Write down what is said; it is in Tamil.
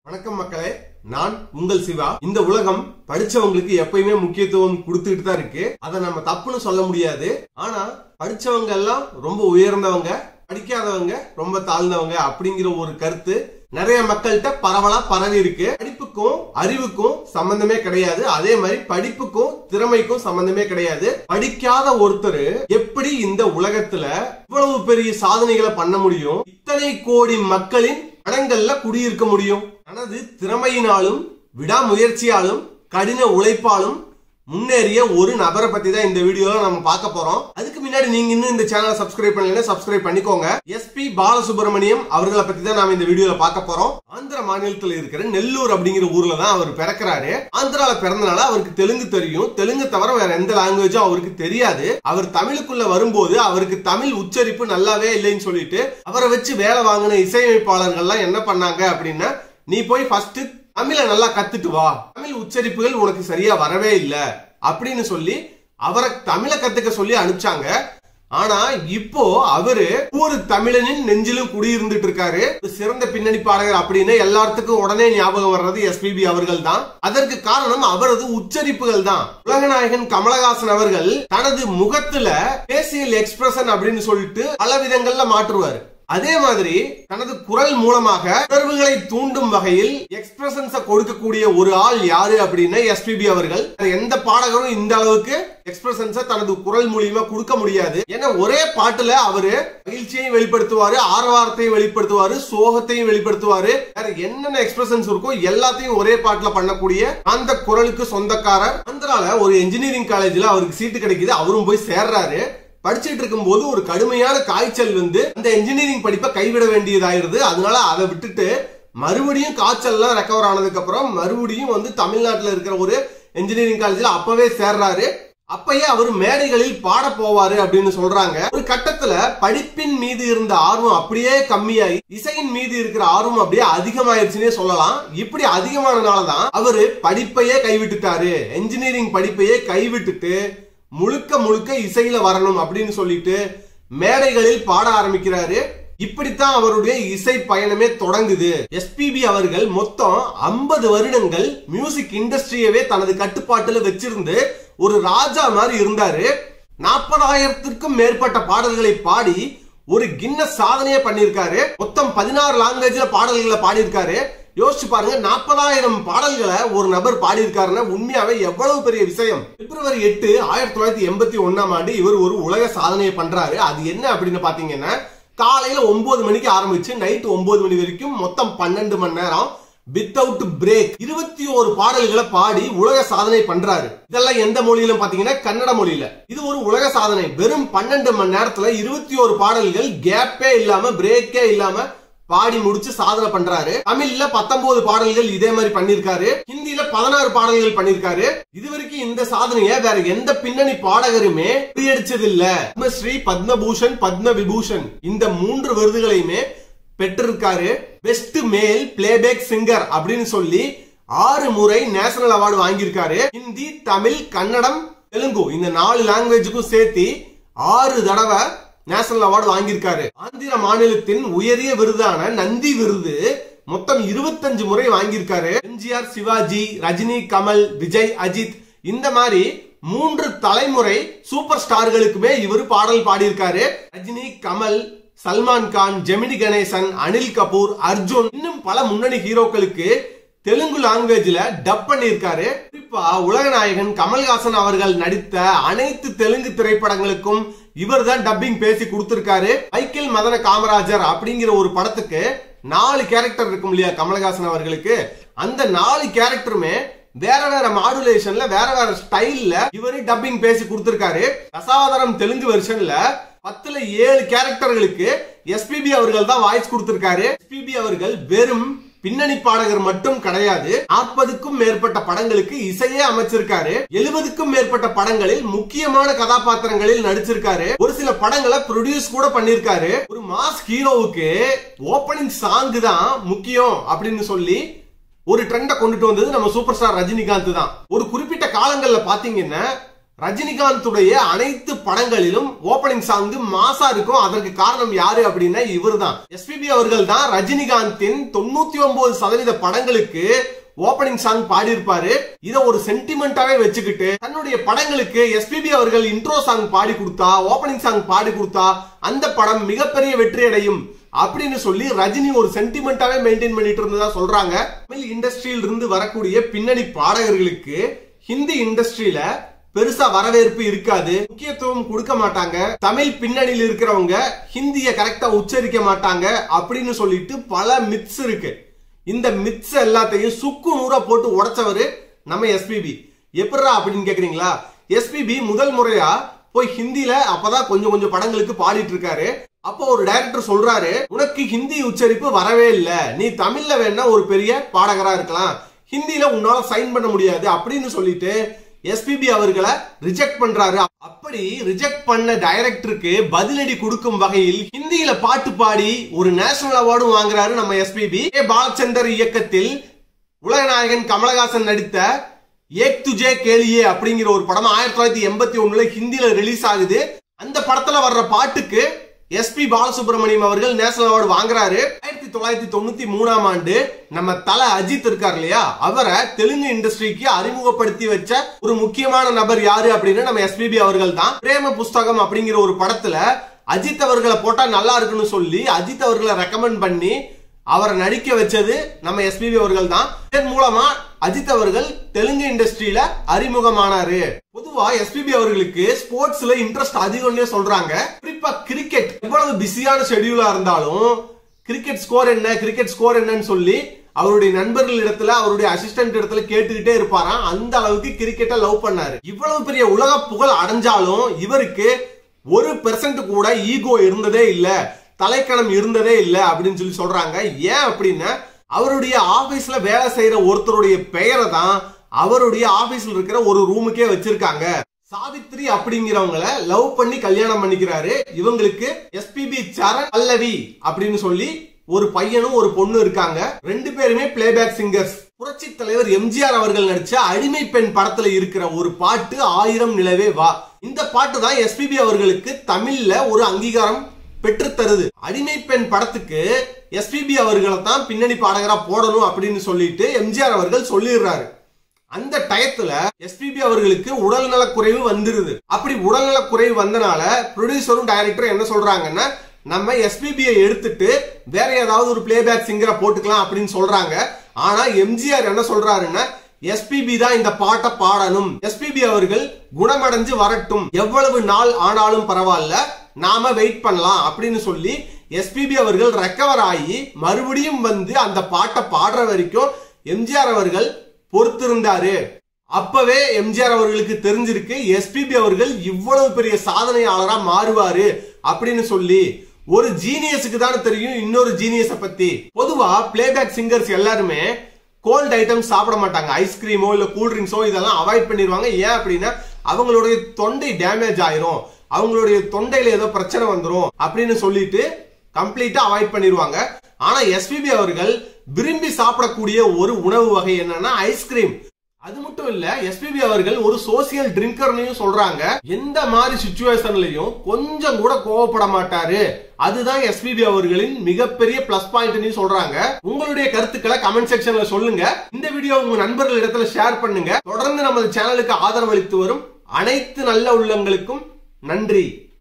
வணக்கம் மக்களே நான் உங்கள் சிவா இந்த உலகம் படிச்சவங்களுக்கு எப்பயுமே முக்கியத்துவம் கொடுத்துட்டு தான் இருக்கு அதை நம்ம தப்புன்னு சொல்ல முடியாது ஆனா படிச்சவங்க எல்லாம் ரொம்ப உயர்ந்தவங்க படிக்காதவங்க ரொம்ப தாழ்ந்தவங்க அப்படிங்கிற ஒரு கருத்து நிறைய மக்கள்கிட்ட பரவலா பரவி இருக்கு படிப்புக்கும் அறிவுக்கும் சம்பந்தமே கிடையாது அதே மாதிரி படிப்புக்கும் திறமைக்கும் சம்பந்தமே கிடையாது படிக்காத ஒருத்தர் எப்படி இந்த உலகத்துல இவ்வளவு பெரிய சாதனைகளை பண்ண முடியும் இத்தனை கோடி மக்களின் மனங்கள்ல குடியிருக்க முடியும் தனது திறமையினாலும் விடாமுயற்சியாலும் கடின உழைப்பாலும் முன்னேறிய ஒரு நபரை பத்தி தான் இந்த வீடியோல நம்ம பார்க்க போறோம் அதுக்கு முன்னாடி நீங்க இன்னும் இந்த சேனலை சப்ஸ்கிரைப் பண்ணலைன்னா சப்ஸ்கிரைப் பண்ணிக்கோங்க எஸ்பி பாலசுப்ரமணியம் அவர்களை பத்தி தான் நாம இந்த வீடியோல பார்க்க போறோம் ஆந்திர மாநிலத்தில் இருக்கிற நெல்லூர் அப்படிங்கிற ஊர்ல தான் அவர் பிறக்கிறாரு ஆந்திரால பிறந்தனால அவருக்கு தெலுங்கு தெரியும் தெலுங்கு தவிர வேற எந்த லாங்குவேஜும் அவருக்கு தெரியாது அவர் தமிழுக்குள்ள வரும்போது அவருக்கு தமிழ் உச்சரிப்பு நல்லாவே இல்லைன்னு சொல்லிட்டு அவரை வச்சு வேலை வாங்கின இசையமைப்பாளர்கள்லாம் என்ன பண்ணாங்க அப்படின்னா நீ போய் ஃபர்ஸ்ட் தமிழை நல்லா கத்துட்டு வா தமிழ் உச்சரிப்புகள் உனக்கு சரியா வரவே இல்ல அப்படின்னு சொல்லி அவரை தமிழை கத்துக்க சொல்லி அனுப்பிச்சாங்க ஆனா இப்போ அவரு ஒவ்வொரு தமிழனின் நெஞ்சிலும் குடியிருந்துட்டு இருக்காரு ஒரு சிறந்த பின்னணி பாடகர் அப்படின்னு எல்லாத்துக்கும் உடனே ஞாபகம் வர்றது எஸ்பிபி அவர்கள் தான் அதற்கு காரணம் அவரது உச்சரிப்புகள் தான் உலகநாயகன் கமலஹாசன் அவர்கள் தனது முகத்துல பேசியல் எக்ஸ்பிரஷன் அப்படின்னு சொல்லிட்டு பல விதங்கள்ல மாற்றுவாரு அதே மாதிரி தனது குரல் மூலமாக உணர்வுகளை தூண்டும் வகையில் எக்ஸ்பிரஷன்ஸ கொடுக்கக்கூடிய ஒரு ஆள் யாரு அப்படின்னா எஸ்பிபி அவர்கள் எந்த பாடகரும் இந்த அளவுக்கு எக்ஸ்பிரஷன்ஸ தனது குரல் மூலியமா கொடுக்க முடியாது ஏன்னா ஒரே பாட்டுல அவரு மகிழ்ச்சியையும் வெளிப்படுத்துவாரு ஆரவாரத்தையும் வெளிப்படுத்துவாரு சோகத்தையும் வெளிப்படுத்துவாரு வேற என்னென்ன எக்ஸ்பிரஷன்ஸ் இருக்கோ எல்லாத்தையும் ஒரே பாட்டுல பண்ணக்கூடிய அந்த குரலுக்கு சொந்தக்காரர் ஆந்திரால ஒரு இன்ஜினியரிங் காலேஜ்ல அவருக்கு சீட்டு கிடைக்குது அவரும் போய் சேர்றாரு படிச்சுட்டு இருக்கும்போது ஒரு கடுமையான காய்ச்சல் வந்து அந்த இன்ஜினியரிங் படிப்பை கைவிட வேண்டியதாயிருது அதனால அதை விட்டுட்டு மறுபடியும் காய்ச்சல்லாம் ரெக்கவர் ஆனதுக்கு அப்புறம் மறுபடியும் வந்து தமிழ்நாட்டில் இருக்கிற ஒரு இன்ஜினியரிங் காலேஜ்ல அப்பவே சேர்றாரு அப்பயே அவர் மேடைகளில் பாட போவாரு அப்படின்னு சொல்றாங்க ஒரு கட்டத்துல படிப்பின் மீது இருந்த ஆர்வம் அப்படியே கம்மியாகி இசையின் மீது இருக்கிற ஆர்வம் அப்படியே அதிகமாயிருச்சுன்னே சொல்லலாம் இப்படி அதிகமானனாலதான் அவரு படிப்பையே கைவிட்டுட்டாரு இன்ஜினியரிங் படிப்பையே கைவிட்டுட்டு முழுக்க முழுக்க இசையில வரணும் அப்படின்னு சொல்லிட்டு மேடைகளில் பாட ஆரம்பிக்கிறாரு இப்படித்தான் அவருடைய இசை பயணமே தொடங்குது எஸ்பிபி அவர்கள் மொத்தம் ஐம்பது வருடங்கள் மியூசிக் இண்டஸ்ட்ரியவே தனது கட்டுப்பாட்டுல வச்சிருந்து ஒரு ராஜா மாதிரி இருந்தாரு நாற்பதாயிரத்திற்கும் மேற்பட்ட பாடல்களை பாடி ஒரு கின்ன சாதனையே பண்ணியிருக்காரு மொத்தம் பதினாறு லாங்குவேஜ்ல பாடல்களை பாடியிருக்காரு யோசிச்சு பாருங்க நாற்பதாயிரம் பாடல்களை ஒரு நபர் பாடியிருக்காருன்னா உண்மையாவே எவ்வளவு பெரிய விஷயம் பிப்ரவரி எட்டு ஆயிரத்தி தொள்ளாயிரத்தி எண்பத்தி ஒன்னாம் ஆண்டு இவர் ஒரு உலக சாதனையை பண்றாரு அது என்ன அப்படின்னு பாத்தீங்கன்னா காலையில ஒன்பது மணிக்கு ஆரம்பிச்சு நைட் ஒன்பது மணி வரைக்கும் மொத்தம் பன்னெண்டு மணி நேரம் வித்தவுட் பிரேக் இருபத்தி ஒரு பாடல்களை பாடி உலக சாதனை பண்றாரு இதெல்லாம் எந்த மொழியிலும் பாத்தீங்கன்னா கன்னட மொழியில இது ஒரு உலக சாதனை வெறும் பன்னெண்டு மணி நேரத்துல இருபத்தி ஒரு பாடல்கள் கேப்பே இல்லாம பிரேக்கே இல்லாம பாடி முடிச்சு சாதனை பண்றாரு தமிழ்ல பத்தொன்பது பாடல்கள் இதே மாதிரி பண்ணிருக்காரு ஹிந்தியில பதினாறு பாடல்கள் பண்ணிருக்காரு இது வரைக்கும் இந்த சாதனைய வேற எந்த பின்னணி பாடகருமே முறியடிச்சது இல்ல பத்மஸ்ரீ பத்மபூஷன் பத்ம விபூஷன் இந்த மூன்று விருதுகளையுமே பெற்றிருக்காரு பெஸ்ட் மேல் பிளேபேக் சிங்கர் அப்படின்னு சொல்லி ஆறு முறை நேஷனல் அவார்டு வாங்கியிருக்காரு ஹிந்தி தமிழ் கன்னடம் தெலுங்கு இந்த நாலு லாங்குவேஜுக்கும் சேர்த்து ஆறு தடவை நேஷனல் அவார்டு வாங்கியிருக்காரு ஆந்திர மாநிலத்தின் உயரிய விருதான நந்தி விருது மொத்தம் இருபத்தஞ்சு முறை வாங்கியிருக்காரு எம்ஜிஆர் சிவாஜி ரஜினி கமல் விஜய் அஜித் இந்த மாதிரி மூன்று தலைமுறை சூப்பர் ஸ்டார்களுக்குமே இவர் பாடல் பாடியிருக்காரு ரஜினி கமல் சல்மான் கான் ஜெமினி கணேசன் அனில் கபூர் அர்ஜுன் இன்னும் பல முன்னணி ஹீரோக்களுக்கு தெலுங்கு லாங்குவேஜ்ல டப் பண்ணியிருக்காரு குறிப்பா உலகநாயகன் கமல்ஹாசன் அவர்கள் நடித்த அனைத்து தெலுங்கு திரைப்படங்களுக்கும் இவர் தான் டப்பிங் பேசி கொடுத்திருக்காரு மைக்கேல் மதன காமராஜர் அப்படிங்கிற ஒரு படத்துக்கு நாலு கேரக்டர் இருக்கும் இல்லையா கமல்ஹாசன் அவர்களுக்கு அந்த நாலு கேரக்டருமே வேற வேற மாடுலேஷன்ல வேற வேற ஸ்டைல்ல இவரு டப்பிங் பேசி கொடுத்திருக்காரு தசாவதாரம் தெலுங்கு வெர்ஷன்ல பத்துல ஏழு கேரக்டர்களுக்கு எஸ்பிபி அவர்கள் தான் வாய்ஸ் கொடுத்திருக்காரு எஸ்பிபி அவர்கள் வெறும் பின்னணி பாடகர் மட்டும் கிடையாது நாற்பதுக்கும் மேற்பட்ட படங்களுக்கு இசையே அமைச்சிருக்காரு எழுபதுக்கும் மேற்பட்ட படங்களில் முக்கியமான கதாபாத்திரங்களில் நடிச்சிருக்காரு ஒரு சில படங்களை ப்ரொடியூஸ் கூட பண்ணிருக்காரு ஒரு மாஸ் ஹீரோவுக்கு ஓபனிங் சாங் தான் முக்கியம் அப்படின்னு சொல்லி ஒரு ட்ரெண்ட கொண்டுட்டு வந்தது நம்ம சூப்பர் ஸ்டார் ரஜினிகாந்த் தான் ஒரு குறிப்பிட்ட காலங்கள்ல பாத்தீங்கன்னா ரஜினிகாந்துடைய அனைத்து படங்களிலும் ஓபனிங் சாங் மாசா இருக்கும் அதற்கு காரணம் யாரு அப்படின்னா இவர்தான் எஸ்பிபி அவர்கள் தான் ரஜினிகாந்தின் தொண்ணூத்தி ஒன்பது சதவீத படங்களுக்கு ஓபனிங் சாங் பாடியிருப்பாரு இத ஒரு சென்டிமெண்டாவே வச்சுக்கிட்டு தன்னுடைய படங்களுக்கு எஸ்பிபி அவர்கள் இன்ட்ரோ சாங் பாடி கொடுத்தா ஓபனிங் சாங் பாடி கொடுத்தா அந்த படம் மிகப்பெரிய வெற்றி அடையும் அப்படின்னு சொல்லி ரஜினி ஒரு சென்டிமெண்டாவே மெயின்டைன் பண்ணிட்டு இருந்ததா சொல்றாங்க தமிழ் இண்டஸ்ட்ரியில இருந்து வரக்கூடிய பின்னணி பாடகர்களுக்கு ஹிந்தி இண்டஸ்ட்ரியில பெருசா வரவேற்பு இருக்காது முக்கியத்துவம் கொடுக்க மாட்டாங்க தமிழ் பின்னணியில் இருக்கிறவங்க ஹிந்திய கரெக்டா உச்சரிக்க மாட்டாங்க அப்படின்னு சொல்லிட்டு பல மித்ஸ் இருக்கு இந்த மித்ஸ் எல்லாத்தையும் சுக்கு நூறா போட்டு உடைச்சவரு நம்ம எஸ்பிபி எப்படிரா அப்படின்னு கேக்குறீங்களா எஸ்பிபி முதல் முறையா போய் ஹிந்தில அப்பதான் கொஞ்சம் கொஞ்சம் படங்களுக்கு பாடிட்டு இருக்காரு அப்போ ஒரு டைரக்டர் சொல்றாரு உனக்கு ஹிந்தி உச்சரிப்பு வரவே இல்ல நீ தமிழ்ல வேணா ஒரு பெரிய பாடகரா இருக்கலாம் ஹிந்தில உன்னால சைன் பண்ண முடியாது அப்படின்னு சொல்லிட்டு எஸ்பிபி அவர்களை ரிஜெக்ட் பண்றாரு அப்படி ரிஜெக்ட் பண்ண டைரக்டருக்கு பதிலடி கொடுக்கும் வகையில் ஹிந்தியில பாட்டு பாடி ஒரு நேஷனல் அவார்டும் வாங்குறாரு நம்ம எஸ்பிபி ஏ பாலச்சந்தர் இயக்கத்தில் உலகநாயகன் கமலஹாசன் நடித்த ஏக் துஜே கேளியே அப்படிங்கிற ஒரு படம் ஆயிரத்தி தொள்ளாயிரத்தி எண்பத்தி ஒண்ணுல ஹிந்தியில ரிலீஸ் ஆகுது அந்த படத்துல வர்ற பாட்டுக்கு எஸ்பி பாலசுப்ரமணியம் அவர்கள் நேஷனல் அவார்டு வாங்குறாரு ஆயிரத்தி தொள்ளாயிரத்தி தொண்ணூத்தி மூணாம் ஆண்டு நம்ம தல அஜித் இருக்கார் இல்லையா அவரை தெலுங்கு இண்டஸ்ட்ரிக்கு அறிமுகப்படுத்தி வச்ச ஒரு முக்கியமான நபர் யாரு அப்படின்னு நம்ம எஸ்பிபி அவர்கள் தான் பிரேம புஸ்தகம் அப்படிங்கிற ஒரு படத்துல அஜித் அவர்களை போட்டா நல்லா இருக்குன்னு சொல்லி அஜித் அவர்களை ரெக்கமெண்ட் பண்ணி அவரை நடிக்க வச்சது நம்ம எஸ்பிபி அவர்கள் தான் இதன் மூலமா அஜித் அவர்கள் தெலுங்கு இண்டஸ்ட்ரியில அறிமுகமானாரு பொதுவா எஸ்பிபி அவர்களுக்கு ஸ்போர்ட்ஸ்ல இன்ட்ரெஸ்ட் அதிகம்னே சொல்றாங்க குறிப்பா கிரிக்கெட் எவ்வளவு பிஸியான ஷெட்யூலா இருந்தாலும் கிரிக்கெட் ஸ்கோர் என்ன கிரிக்கெட் ஸ்கோர் என்னன்னு சொல்லி அவருடைய நண்பர்கள் இடத்துல அவருடைய அசிஸ்டன்ட் இடத்துல கேட்டுக்கிட்டே இருப்பாராம் அந்த அளவுக்கு கிரிக்கெட்டை லவ் பண்ணாரு இவ்வளவு பெரிய உலக புகழ் அடைஞ்சாலும் இவருக்கு ஒரு பெர்சன்ட் கூட ஈகோ இருந்ததே இல்ல தலைக்கணம் இருந்ததே இல்ல அப்படின்னு சொல்லி சொல்றாங்க ஏன் அப்படின்னா அவருடைய ஆபீஸ்ல வேலை செய்யற ஒருத்தருடைய பெயரை தான் அவருடைய ஆபீஸ்ல இருக்கிற ஒரு ரூமுக்கே வச்சிருக்காங்க சாவித்ரி அப்படிங்கிறவங்கள லவ் பண்ணி கல்யாணம் பண்ணிக்கிறாரு இவங்களுக்கு எஸ்பிபி சரண் பல்லவி அப்படின்னு சொல்லி ஒரு பையனும் ஒரு பொண்ணு இருக்காங்க ரெண்டு பேருமே பிளேபேக் சிங்கர்ஸ் புரட்சி தலைவர் எம்ஜிஆர் அவர்கள் நடிச்ச அடிமை பெண் படத்துல இருக்கிற ஒரு பாட்டு ஆயிரம் நிலவே வா இந்த பாட்டு தான் எஸ்பிபி அவர்களுக்கு தமிழ்ல ஒரு அங்கீகாரம் பெற்று தருது அடிமை பெண் படத்துக்கு எஸ்பிபி அவர்களை தான் பின்னணி பாடகரா போடணும் அப்படின்னு சொல்லிட்டு எம்ஜிஆர் அவர்கள் சொல்லிடுறாரு அந்த டயத்துல எஸ்பிபி அவர்களுக்கு உடல்நல குறைவு வந்துருது அப்படி உடல்நல குறைவு வந்தனால ப்ரொடியூசரும் டைரக்டரும் என்ன சொல்றாங்கன்னா நம்ம எஸ்பிபியை எடுத்துட்டு வேற ஏதாவது ஒரு பிளேபேக் சிங்கரை போட்டுக்கலாம் அப்படின்னு சொல்றாங்க ஆனா எம்ஜிஆர் என்ன சொல்றாருன்னா எஸ்பிபி தான் இந்த பாட்டை பாடணும் எஸ்பிபி அவர்கள் குணமடைஞ்சு வரட்டும் எவ்வளவு நாள் ஆனாலும் பரவாயில்ல நாம வெயிட் பண்ணலாம் அப்படின்னு சொல்லி எஸ்பிபி அவர்கள் ரெக்கவர் ஆகி மறுபடியும் வந்து அந்த பாட்டை பாடுற வரைக்கும் எம்ஜிஆர் அவர்கள் பொறுத்திருந்தாரு அப்பவே எம்ஜிஆர் அவர்களுக்கு தெரிஞ்சிருக்கு எஸ்பிபி அவர்கள் இவ்வளவு பெரிய சாதனையாளரா மாறுவாரு அப்படின்னு சொல்லி ஒரு ஜீனியஸுக்கு தான் தெரியும் இன்னொரு ஜீனியஸ பத்தி பொதுவா பிளேபேக் சிங்கர்ஸ் எல்லாருமே கோல்ட் ஐட்டம் சாப்பிட மாட்டாங்க ஐஸ்கிரீமோ இல்ல கூல் ட்ரிங்க்ஸோ இதெல்லாம் அவாய்ட் பண்ணிடுவாங்க ஏன் அப்படின்னா அவங்களுடைய தொண்டை டேமேஜ் ஆயிரும் அவங்களுடைய தொண்டையில ஏதோ பிரச்சனை வந்துரும் அப்படின்னு சொல்லிட்டு கம்ப்ளீட்டா அவாய்ட் பண்ணிடுவாங்க ஆனா எஸ்பிபி அவர்கள் விரும்பி சாப்பிடக்கூடிய ஒரு உணவு வகை என்னன்னா ஐஸ்கிரீம் அது மட்டும் இல்ல எஸ்பிபி அவர்கள் ஒரு சோசியல் ட்ரிங்கர்னு சொல்றாங்க எந்த மாதிரி சுச்சுவேஷன்லயும் கொஞ்சம் கூட கோவப்பட மாட்டாரு அதுதான் எஸ்பிபி அவர்களின் மிகப்பெரிய பிளஸ் பாயிண்ட் சொல்றாங்க உங்களுடைய கருத்துக்களை கமெண்ட் செக்ஷன்ல சொல்லுங்க இந்த வீடியோ உங்க நண்பர்கள் இடத்துல ஷேர் பண்ணுங்க தொடர்ந்து நமது சேனலுக்கு ஆதரவளித்து வரும் அனைத்து நல்ல உள்ளங்களுக்கும் நன்றி